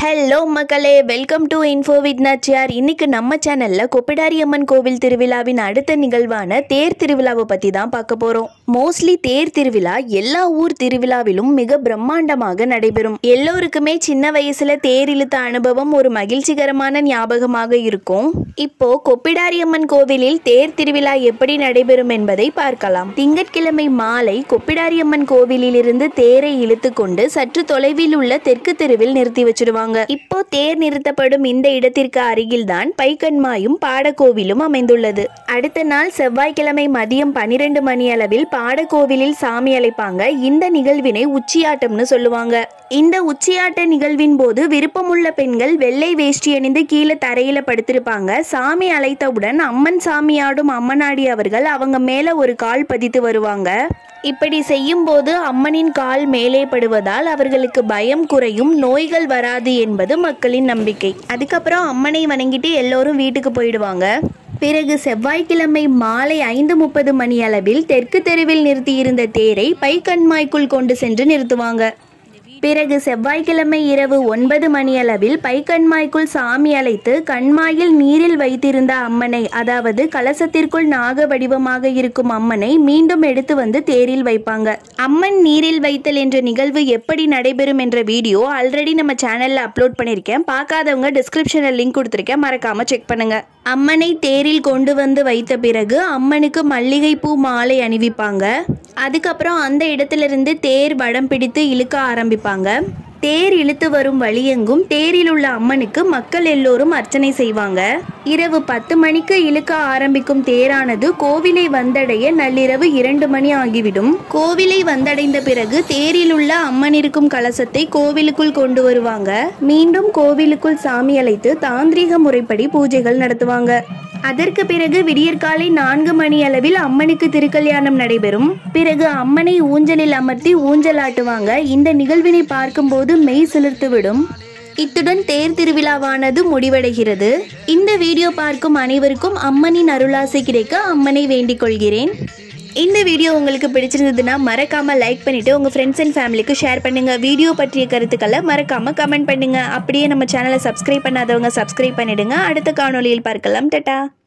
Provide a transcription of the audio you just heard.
hello மக்களே welcome to info with Nachiyar இன்னைக்கு நம்ம சேனல்ல கொப்பிடாரி அம்மன் கோவில் திருவிழாவின் அடுத்த நிகழ்வான தேர் திருவிழாவை பத்தி தான் பார்க்க போறோம் மோஸ்ட்லி தேர் திருவிழா எல்லா ஊர் திருவிழாவிலும் மிக பிரம்மாண்டமாக நடைபெறும் எல்லோருக்குமே சின்ன வயசுல தேர் இழுத்த அனுபவம் ஒரு மகிழ்ச்சிகரமான ஞாபகமாக இருக்கும் இப்போ கொப்பிடாரி அம்மன் கோவிலில் தேர் திருவிழா எப்படி நடைபெறும் என்பதை பார்க்கலாம் திங்கட்கிழமை மாலை கொப்பிடாரி அம்மன் கோவிலில் இருந்து தேரை இழுத்து கொண்டு சற்று தொலைவில் உள்ள தெற்கு தெருவில் நிறுத்தி வச்சிருவாங்க இப்போ தேர் நிறுத்தப்படும் இந்த இடத்திற்கு அருகில்தான் பைக்கன்மாயும் பாடக்கோவிலும் அமைந்துள்ளது அடுத்த நாள் செவ்வாய்க்கிழமை மதியம் பன்னிரண்டு மணி அளவில் பாடக்கோவிலில் சாமி அழைப்பாங்க இந்த நிகழ்வினை உச்சியாட்டம்னு சொல்லுவாங்க இந்த உச்சியாட்ட நிகழ்வின் போது விருப்பமுள்ள பெண்கள் வெள்ளை வேஷ்டி அணிந்து கீழே தரையில படுத்திருப்பாங்க சாமி அழைத்தவுடன் அம்மன் சாமி ஆடும் அம்மனாடி அவர்கள் அவங்க மேல ஒரு கால் பதித்து வருவாங்க இப்படி செய்யும் போது அம்மனின் கால் மேலே படுவதால் அவர்களுக்கு பயம் குறையும் நோய்கள் வராது என்பது மக்களின் நம்பிக்கை அதுக்கப்புறம் அம்மனை வணங்கிட்டு எல்லோரும் வீட்டுக்கு போயிடுவாங்க பிறகு செவ்வாய்க்கிழமை மாலை ஐந்து முப்பது மணி அளவில் தெற்கு தெருவில் நிறுத்தியிருந்த தேரை பைக்கண்மாய்க்குள் கொண்டு சென்று நிறுத்துவாங்க பிறகு செவ்வாய்க்கிழமை இரவு ஒன்பது மணி அளவில் பைக்கண்மாய்க்குள் சாமி அழைத்து கண்மாயில் நீரில் வைத்திருந்த அம்மனை அதாவது கலசத்திற்குள் நாக வடிவமாக இருக்கும் அம்மனை மீண்டும் எடுத்து வந்து தேரில் வைப்பாங்க அம்மன் நீரில் வைத்தல் என்ற நிகழ்வு எப்படி நடைபெறும் என்ற வீடியோ ஆல்ரெடி நம்ம சேனல்ல அப்லோட் பண்ணியிருக்கேன் பார்க்காதவங்க டிஸ்கிரிப்ஷனில் லிங்க் கொடுத்துருக்கேன் மறக்காம செக் பண்ணுங்க அம்மனை தேரில் கொண்டு வந்து வைத்த பிறகு அம்மனுக்கு மல்லிகைப்பூ மாலை அணிவிப்பாங்க அதுக்கப்புறம் அந்த இடத்திலிருந்து தேர் வடம் பிடித்து இழுக்க ஆரம்பிப்பாங்க தேர் இழுத்து வரும் வழியெங்கும் தேரில் உள்ள அம்மனுக்கு மக்கள் எல்லோரும் அர்ச்சனை செய்வாங்க இரவு பத்து மணிக்கு இழுக்க ஆரம்பிக்கும் தேரானது கோவிலை வந்தடைய நள்ளிரவு இரண்டு மணி ஆகிவிடும் கோவிலை வந்தடைந்த பிறகு தேரில் உள்ள அம்மன் இருக்கும் கலசத்தை கோவிலுக்குள் கொண்டு வருவாங்க மீண்டும் கோவிலுக்குள் சாமி அழைத்து தாந்திரீக முறைப்படி பூஜைகள் நடத்துவாங்க அதற்கு பிறகு விடியற்காலை நான்கு மணி அளவில் அம்மனுக்கு திருக்கல்யாணம் நடைபெறும் பிறகு அம்மனை ஊஞ்சலில் அமர்த்தி ஊஞ்சலாட்டுவாங்க இந்த நிகழ்வினை பார்க்கும்போது மெய் சிலிர்த்துவிடும் இத்துடன் தேர் திருவிழாவானது முடிவடைகிறது இந்த வீடியோ பார்க்கும் அனைவருக்கும் அம்மனின் அருளாசை கிடைக்க அம்மனை வேண்டிக் கொள்கிறேன் இந்த வீடியோ உங்களுக்கு பிடிச்சிருந்ததுன்னா மறக்காம லைக் பண்ணிட்டு உங்க ஃப்ரெண்ட்ஸ் அண்ட் ஃபேமிலிக்கு ஷேர் பண்ணுங்க வீடியோ பற்றிய கருத்துக்களை மறக்காம கமெண்ட் பண்ணுங்க அப்படியே நம்ம சேனலை சப்ஸ்கிரைப் பண்ணாதவங்க சப்ஸ்கிரைப் பண்ணிடுங்க அடுத்த காணொளியில் பார்க்கலாம் டட்டா